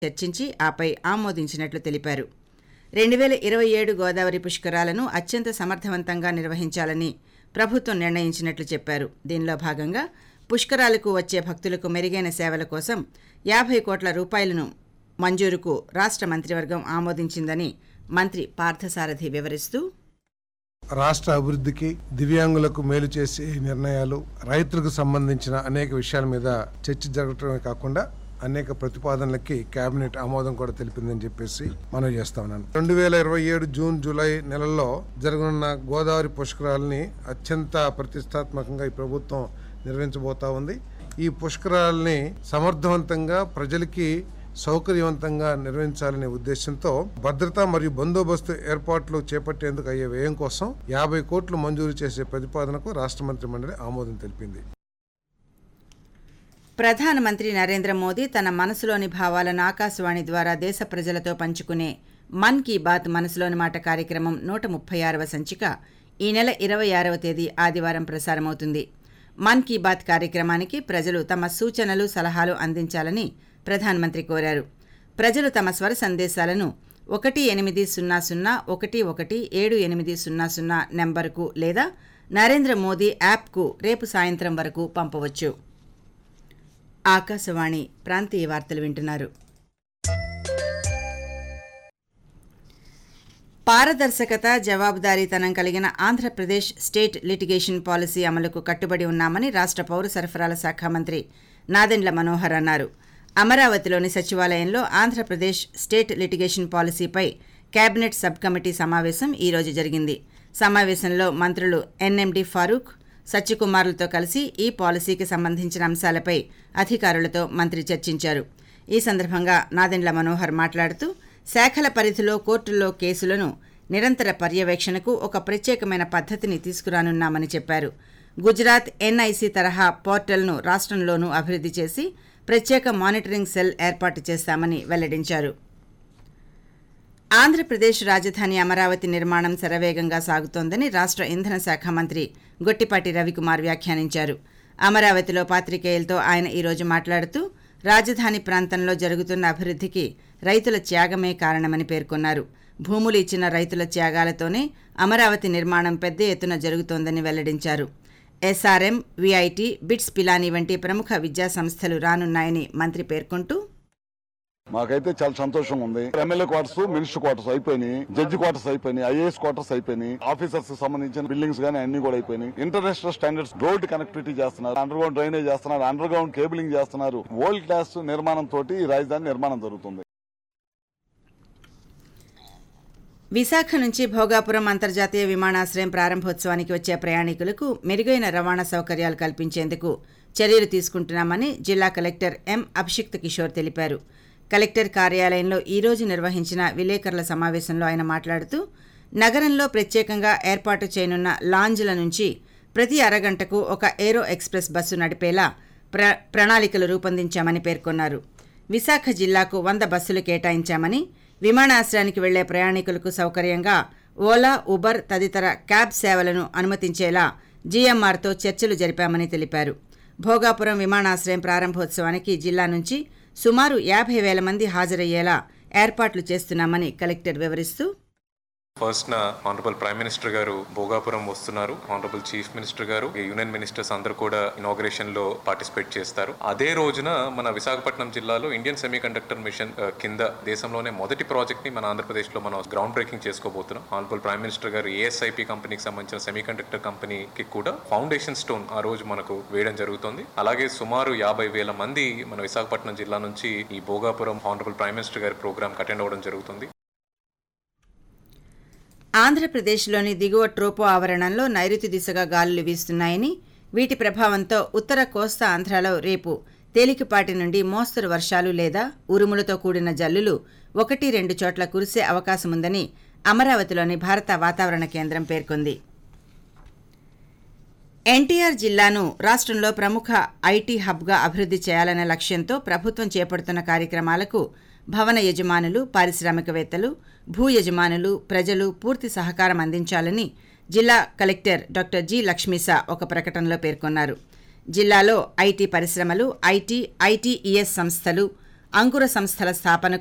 చర్చించి ఆపై ఆమోదించినట్లు తెలిపారు రెండు వేల ఇరవై ఏడు గోదావరి పుష్కరాలను అత్యంత సమర్థవంతంగా నిర్వహించాలని ప్రభుత్వం నిర్ణయించినట్లు చెప్పారు దీనిలో భాగంగా పుష్కరాలకు వచ్చే భక్తులకు మెరుగైన సేవల కోసం యాభై కోట్ల రూపాయలను మంజూరుకు రాష్ట్ర మంత్రివర్గం ఆమోదించిందని మంత్రి పార్థసారథి వివరిస్తూ రాష్ట్ర అభివృద్ధికి దివ్యాంగులకు మేలు చేసే నిర్ణయాలు రైతులకు సంబంధించిన అనేక విషయాల మీద చర్చ జరగటమే కాకుండా అనేక ప్రతిపాదనలకి కేబినెట్ ఆమోదం కూడా తెలిపిందని చెప్పేసి మనం చేస్తా ఉన్నాను రెండు వేల ఇరవై ఏడు జూన్ జూలై నెలల్లో జరగనున్న గోదావరి పుష్కరాలని అత్యంత ప్రతిష్టాత్మకంగా ఈ ప్రభుత్వం నిర్వహించబోతా ఉంది ఈ పుష్కరాలని సమర్థవంతంగా ప్రజలకి సౌకర్యవంతంగా నిర్వహించాలనే ఉద్దేశంతో భద్రత మరియు బందోబస్తు ఏర్పాట్లు చేపట్టేందుకు అయ్యే వ్యయం కోసం యాభై కోట్లు మంజూరు చేసే ప్రతిపాదనకు రాష్ట్ర మంత్రి మండలి ఆమోదం తెలిపింది ప్రధానమంత్రి నరేంద్ర మోదీ తన మనసులోని భావాలను ఆకాశవాణి ద్వారా దేశ ప్రజలతో పంచుకునే మన్ కీ బాత్ మనసులోని మాట కార్యక్రమం నూట ముప్పై ఆరవ సంచిక ఈ నెల ఇరవై ఆరవ తేదీ ఆదివారం ప్రసారమవుతుంది మన్ కీ బాత్ కార్యక్రమానికి ప్రజలు తమ సూచనలు సలహాలు అందించాలని ప్రధానమంత్రి కోరారు ప్రజలు తమ స్వర సందేశాలను ఒకటి ఎనిమిది సున్నా సున్నా ఒకటి ఒకటి ఏడు ఎనిమిది సున్నా సున్నా నెంబర్కు లేదా నరేంద్ర మోదీ యాప్కు రేపు సాయంత్రం వరకు పంపవచ్చు ఆకాశవాణి ప్రాంతీయ వార్తలు వింటున్నారు పారదర్శకత జవాబుదారీతనం కలిగిన ఆంధ్రప్రదేశ్ స్టేట్ లిటిగేషన్ పాలసీ అమలుకు కట్టుబడి ఉన్నామని రాష్ట్ర పౌర సరఫరాల శాఖ మంత్రి నాదెండ్ల మనోహర్ అన్నారు అమరావతిలోని సచివాలయంలో ఆంధ్రప్రదేశ్ స్టేట్ లిటిగేషన్ పాలసీపై కేబినెట్ సబ్ కమిటీ సమావేశం ఈరోజు జరిగింది సమావేశంలో మంత్రులు ఎన్ఎండి ఫారూక్ సత్యకుమార్లతో కలిసి ఈ పాలసీకి సంబంధించిన అంశాలపై అధికారులతో మంత్రి చర్చించారు ఈ సందర్భంగా నాదెండ్ల మనోహర్ మాట్లాడుతూ శాఖల పరిధిలో కోర్టుల్లో కేసులను నిరంతర పర్యవేక్షణకు ఒక ప్రత్యేకమైన పద్ధతిని తీసుకురానున్నామని చెప్పారు గుజరాత్ ఎన్ఐసి తరహా పోర్టల్ను రాష్ట్రంలోనూ అభివృద్ధి చేసి ప్రత్యేక మానిటరింగ్ సెల్ ఏర్పాటు చేస్తామని వెల్లడించారు ఆంధ్రప్రదేశ్ రాజధాని అమరావతి నిర్మాణం శరవేగంగా సాగుతోందని రాష్ట్ర ఇంధన శాఖ మంత్రి గొట్టిపాటి రవికుమార్ వ్యాఖ్యానించారు అమరావతిలో పాత్రికేయులతో ఆయన ఈరోజు మాట్లాడుతూ రాజధాని ప్రాంతంలో జరుగుతున్న అభివృద్ధికి రైతుల త్యాగమే కారణమని పేర్కొన్నారు భూములు ఇచ్చిన రైతుల త్యాగాలతోనే అమరావతి నిర్మాణం పెద్ద ఎత్తున జరుగుతోందని వెల్లడించారు ఎస్ఆర్ఎం విఐటి బిట్స్ పిలానీ వంటి ప్రముఖ విద్యా సంస్థలు రానున్నాయని మంత్రి పేర్కొంటూ మాకైతే చాలా సంతోషంగా ఉంది ఎమ్మెల్యే క్వార్టర్స్ మినిస్టర్ క్వార్టర్స్ అయిపోయినాయి జడ్జి క్వార్టర్స్ అయిపోయినాయి ఐఏఎస్ క్వార్టర్స్ అయిపోయినాయి ఆఫీసర్స్ కి సంబంధించిన బిల్డింగ్స్ గానీ అన్ని కూడా అయిపోయినాయి ఇంటర్నేషనల్ స్టాండర్డ్స్ రోడ్ కనెక్టివిటీ చేస్తున్నారు అండర్ గ్రౌండ్ డ్రైనేజ్ చేస్తున్నారు అండర్ గ్రౌండ్ కేబులింగ్ చేస్తున్నారు వరల్డ్ క్లాస్ నిర్మాణం తోటి ఈ రాజధాని నిర్మాణం జరుగుతుంది విశాఖ నుంచి భోగాపురం అంతర్జాతీయ విమానాశ్రయం ప్రారంభోత్సవానికి వచ్చే ప్రయాణికులకు మెరుగైన రవాణా సౌకర్యాలు కల్పించేందుకు చర్యలు తీసుకుంటున్నామని జిల్లా కలెక్టర్ ఎం అభిషిక్త్ కిషోర్ తెలిపారు కలెక్టర్ కార్యాలయంలో ఈరోజు నిర్వహించిన విలేకరుల సమావేశంలో ఆయన మాట్లాడుతూ నగరంలో ప్రత్యేకంగా ఏర్పాటు చేయనున్న లాంజ్ల నుంచి ప్రతి అరగంటకు ఒక ఏరో ఎక్స్ప్రెస్ బస్సు నడిపేలా ప్ర ప్రణాళికలు రూపొందించామని పేర్కొన్నారు విశాఖ జిల్లాకు వంద బస్సులు కేటాయించామని విమానాశ్రయానికి వెళ్లే ప్రయాణికులకు సౌకర్యంగా ఓలా ఉబర్ తదితర క్యాబ్ సేవలను అనుమతించేలా జీఎంఆర్తో చర్చలు జరిపామని తెలిపారు భోగాపురం విమానాశ్రయం ప్రారంభోత్సవానికి జిల్లా నుంచి సుమారు యాభై వేల మంది హాజరయ్యేలా ఏర్పాట్లు చేస్తున్నామని కలెక్టర్ వివరిస్తూ ఫస్ట్ నా ఆనరబుల్ ప్రైమ్ మినిస్టర్ గారు భోగాపురం వస్తున్నారు ఆనరబుల్ చీఫ్ మినిస్టర్ గారు ఈ యూనియన్ మినిస్టర్స్ అందరూ కూడా ఇనాగ్రేషన్ లో పార్టిసిపేట్ చేస్తారు అదే రోజున మన విశాఖపట్నం జిల్లాలో ఇండియన్ సెమీ కండక్టర్ మిషన్ ఆ, కింద దేశంలోనే మొదటి ప్రాజెక్ట్ ని మన ఆంధ్రప్రదేశ్ లో మనం గ్రౌండ్ బ్రేకింగ్ చేసుకోబోతున్నాం ఆనరబుల్ ప్రైమ్ మినిస్టర్ గారు ఏఎస్ఐపి కంపెనీకి సంబంధించిన సెమీ కండక్టర్ కంపెనీకి కూడా ఫౌండేషన్ స్టోన్ ఆ రోజు మనకు వేయడం జరుగుతుంది అలాగే సుమారు యాభై వేల మంది మన విశాఖపట్నం జిల్లా నుంచి ఈ భోగాపురం ఆనరబుల్ ప్రైమ్ మినిస్టర్ గారి ప్రోగ్రామ్ అటెండ్ అవ్వడం జరుగుతుంది ఆంధ్రప్రదేశ్లోని దిగువ ట్రోపో ఆవరణంలో నైరుతి దిశగా గాలులు వీస్తున్నాయని వీటి ప్రభావంతో ఉత్తర కోస్తా ఆంధ్రాలో రేపు తేలికపాటి నుండి మోస్తరు వర్షాలు లేదా ఉరుములతో కూడిన జల్లులు ఒకటి రెండు చోట్ల కురిసే అవకాశముందని అమరావతిలోని భారత వాతావరణ కేంద్రం పేర్కొంది ఎన్టీఆర్ జిల్లాను రాష్ట్రంలో ప్రముఖ ఐటీ హబ్గా అభివృద్ధి చేయాలనే లక్ష్యంతో ప్రభుత్వం చేపడుతున్న కార్యక్రమాలకు భవన యజమానులు పారిశ్రామికవేత్తలు భూ యజమానులు ప్రజలు పూర్తి సహకారం అందించాలని జిల్లా కలెక్టర్ డాక్టర్ జి లక్ష్మీసా ఒక ప్రకటనలో పేర్కొన్నారు జిల్లాలో ఐటీ పరిశ్రమలు ఐటీ ఐటీఈఎస్ సంస్థలు అంకుర సంస్థల స్థాపనకు